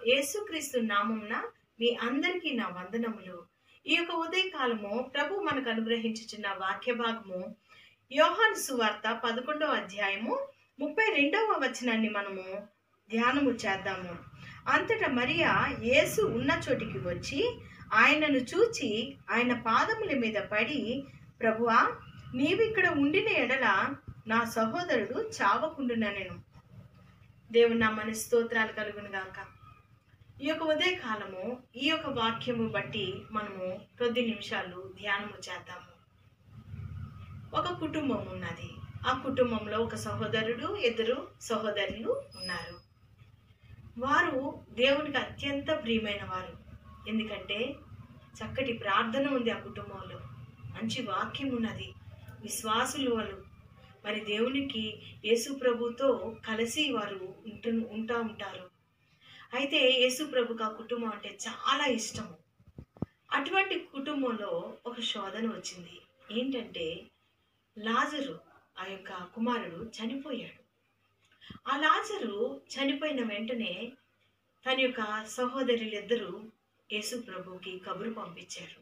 యేసుక్రీస్తు నామంన మీ అందరికీ నా వందనములు ఈ యొక్క ఉదయకాలము ప్రభు మనకు అనుగ్రహించుచున్న వాక్య భాగము యోహాను సువార్త పదకొండవ అధ్యాయము ముప్పై రెండవ వచనాన్ని మనము ధ్యానము చేద్దాము అంతటా మరియా యేసు ఉన్న చోటికి వచ్చి ఆయనను చూచి ఆయన పాదముల మీద పడి ప్రభువా నీవిక్కడ ఉండిన ఎడల నా సహోదరుడు చావకుండునా నేను దేవుని నామని స్తోత్రాలు కలుగును గాక ఈ యొక్క ఉదయ కాలము ఈ యొక్క వాక్యము బట్టి మనము కొద్ది నిమిషాలు ధ్యానము చేద్దాము ఒక కుటుంబం ఉన్నది ఆ కుటుంబంలో ఒక సహోదరుడు ఇద్దరు సహోదరులు ఉన్నారు వారు దేవునికి అత్యంత ప్రియమైన వారు ఎందుకంటే చక్కటి ప్రార్థన ఉంది ఆ కుటుంబంలో మంచి వాక్యం ఉన్నది విశ్వాసులు వాళ్ళు మరి దేవునికి యేసు ప్రభుతో కలిసి వారు ఉంటు ఉంటా ఉంటారు అయితే యేసు ప్రభుకు ఆ కుటుంబం అంటే చాలా ఇష్టము అటువంటి కుటుంబంలో ఒక శోధన వచ్చింది ఏంటంటే లాజరు ఆ యొక్క కుమారుడు చనిపోయాడు ఆ లాజరు చనిపోయిన వెంటనే తన యొక్క సహోదరులిద్దరూ యేసు ప్రభుకి కబురు పంపించారు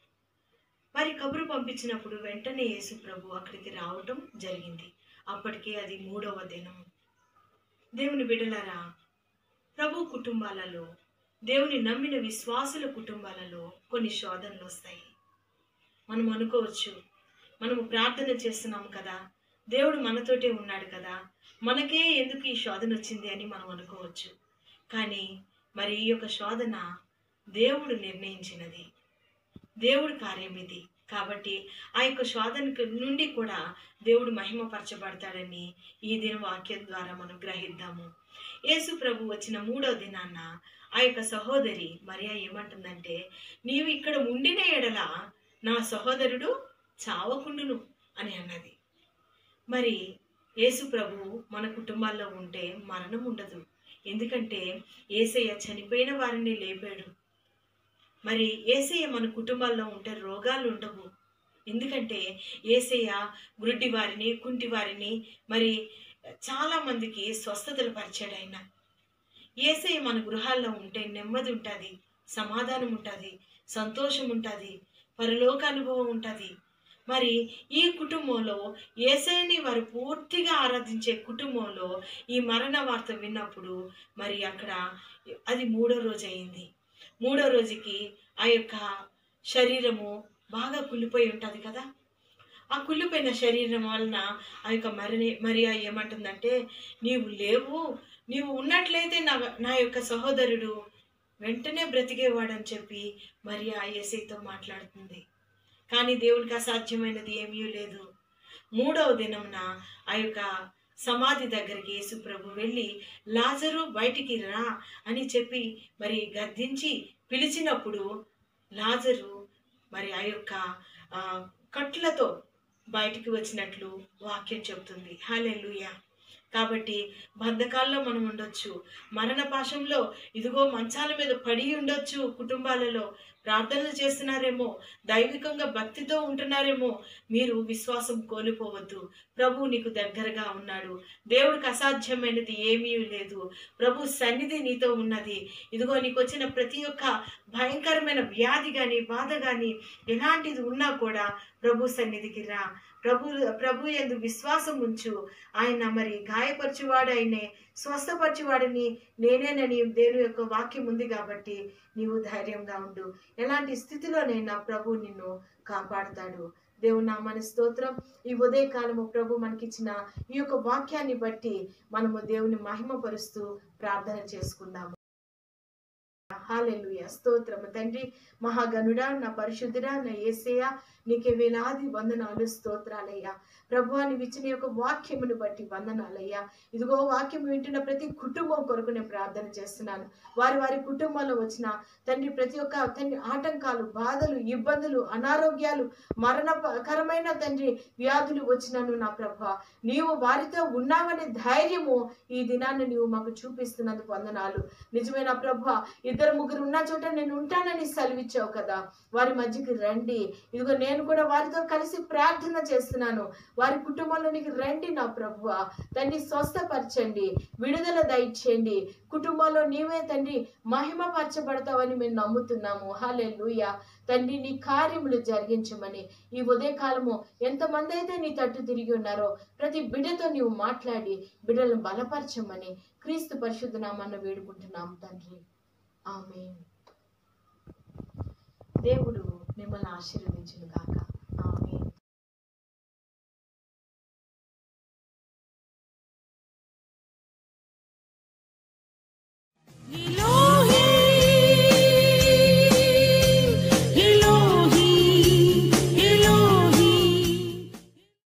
మరి కబురు పంపించినప్పుడు వెంటనే యేసు ప్రభు అక్కడికి రావటం జరిగింది అప్పటికే అది మూడవ దినం దేవుని బిడ్డలారా ప్రభు కుటుంబాలలో దేవుని నమ్మిన విశ్వాసుల కుటుంబాలలో కొన్ని శోధనలు వస్తాయి మనం అనుకోవచ్చు మనము ప్రార్థన చేస్తున్నాము కదా దేవుడు మనతోటే ఉన్నాడు కదా మనకే ఎందుకు ఈ శోధన వచ్చింది అని మనం అనుకోవచ్చు కానీ మరి ఈ యొక్క శోధన దేవుడు నిర్ణయించినది దేవుడి కార్యం ఇది కాబట్టి ఆ యొక్క శోధన నుండి కూడా దేవుడు మహిమపరచబడతాడని ఈ దిన వాక్యం ద్వారా మనం గ్రహిద్దాము యేసు ప్రభు వచ్చిన మూడో దినాన్న ఆ యొక్క సహోదరి మరియా ఏమంటుందంటే నీవు ఇక్కడ ఉండిన ఎడల నా సహోదరుడు చావకుండును అని అన్నది మరి యేసు ప్రభు మన కుటుంబాల్లో ఉంటే మరణం ఉండదు ఎందుకంటే ఏసయ్య చనిపోయిన వారిని లేపాడు మరి ఏసయ్య మన కుటుంబాల్లో ఉంటే రోగాలు ఉండవు ఎందుకంటే ఏసయ్య గుడ్డి వారిని కుంటి వారిని మరి చాలా మందికి స్వస్థతలు పరిచాడు ఆయన ఏసయ్య మన గృహాల్లో ఉంటే నెమ్మది ఉంటుంది సమాధానం ఉంటుంది సంతోషం ఉంటుంది పరలోక అనుభవం ఉంటుంది మరి ఈ కుటుంబంలో ఏసైని వారు పూర్తిగా ఆరాధించే కుటుంబంలో ఈ మరణ వార్త విన్నప్పుడు మరి అక్కడ అది మూడో రోజు అయింది మూడో రోజుకి ఆ యొక్క శరీరము బాగా కుళ్ళిపోయి ఉంటుంది కదా ఆ కుళ్ళిపోయిన శరీరం వలన ఆ యొక్క మరి మరియా ఏమంటుందంటే నీవు లేవు నీవు ఉన్నట్లయితే నా నా యొక్క సహోదరుడు వెంటనే బ్రతికేవాడని చెప్పి మరియా ఏసైతో మాట్లాడుతుంది కానీ దేవునికి అసాధ్యమైనది ఏమీ లేదు మూడవ దినంన ఆ యొక్క సమాధి దగ్గరికి యేసు ప్రభు వెళ్ళి లాజరు బయటికి రా అని చెప్పి మరి గద్దించి పిలిచినప్పుడు లాజరు మరి ఆ యొక్క ఆ, కట్లతో బయటికి వచ్చినట్లు వాక్యం చెబుతుంది హాలెలుయా కాబట్టి బంధకాల్లో మనం ఉండొచ్చు మరణ పాశంలో ఇదిగో మంచాల మీద పడి ఉండొచ్చు కుటుంబాలలో ప్రార్థనలు చేస్తున్నారేమో దైవికంగా భక్తితో ఉంటున్నారేమో మీరు విశ్వాసం కోల్పోవద్దు ప్రభు నీకు దగ్గరగా ఉన్నాడు దేవుడికి అసాధ్యమైనది ఏమీ లేదు ప్రభు సన్నిధి నీతో ఉన్నది ఇదిగో నీకు వచ్చిన ప్రతి ఒక్క భయంకరమైన వ్యాధి కానీ బాధ కానీ ఎలాంటిది ఉన్నా కూడా ప్రభు సన్నిధికి రా ప్రభు ప్రభు ఎందు విశ్వాసం ఉంచు ఆయన మరి గాయపరచువాడు ఆయనే స్వస్థపరచువాడిని నేనేనని దేవుని యొక్క వాక్యం ఉంది కాబట్టి నీవు ధైర్యంగా ఉండు ఎలాంటి స్థితిలోనైనా ప్రభు నిన్ను కాపాడుతాడు దేవుని నామని స్తోత్రం ఈ ఉదయకాలము ప్రభు మనకిచ్చిన ఈ యొక్క వాక్యాన్ని బట్టి మనము దేవుని మహిమపరుస్తూ ప్రార్థన చేసుకుందాము హాలెలుయ స్తోత్రము తండ్రి మహాగనుడా నా పరిశుద్ధుడా నా ఏసయ్య నీకే వేలాది వందనాలు స్తోత్రాలయ్యా ప్రభు నీవు ఇచ్చిన యొక్క వాక్యమును బట్టి వందనాలయ్యా ఇదిగో వాక్యం వింటున్న ప్రతి కుటుంబం కొరకు నేను ప్రార్థన చేస్తున్నాను వారి వారి కుటుంబంలో వచ్చిన తండ్రి ప్రతి ఒక్క తండ్రి ఆటంకాలు బాధలు ఇబ్బందులు అనారోగ్యాలు మరణకరమైన తండ్రి వ్యాధులు వచ్చినను నా ప్రభ నీవు వారితో ఉన్నావనే ధైర్యము ఈ దినాన్ని నీవు మాకు చూపిస్తున్నందుకు వందనాలు నిజమైన ప్రభ ఇద్దరు ముగ్గురు ఉన్న చోట నేను ఉంటానని సెలవిచ్చావు కదా వారి మధ్యకి రండి ఇదిగో నేను కూడా వారితో కలిసి ప్రార్థన చేస్తున్నాను వారి కుటుంబంలోనికి రండి నా ప్రభువ తండ్రి స్వస్థపరచండి విడుదల దయచేయండి కుటుంబంలో నీవే తండ్రి మహిమపరచబడతావని మేము నమ్ముతున్నాము హాలే తండ్రి నీ కార్యములు జరిగించమని ఈ ఉదయకాలము ఎంతమంది అయితే నీ తట్టు తిరిగి ఉన్నారో ప్రతి బిడ్డతో నీవు మాట్లాడి బిడ్డలను బలపరచమని క్రీస్తు పరిశుద్ధ నామాన్ని వేడుకుంటున్నాం తండ్రి ఆమె దేవుడు మిమ్మల్ని ఆశీర్వదించును గాక